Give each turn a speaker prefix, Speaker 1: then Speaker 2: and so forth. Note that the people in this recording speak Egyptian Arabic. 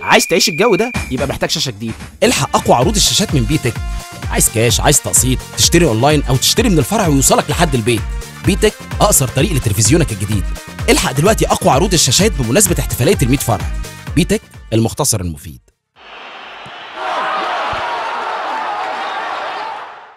Speaker 1: عايز تعيش الجو ده يبقى محتاج شاشه جديده
Speaker 2: الحق اقوى عروض الشاشات من بيتك عايز كاش عايز تقسيط تشتري اونلاين او تشتري من الفرع ويوصلك لحد البيت بيتك اقصر طريق لتلفزيونك الجديد الحق دلوقتي اقوى عروض الشاشات بمناسبه احتفاليه ال100 فرع بيتك المختصر المفيد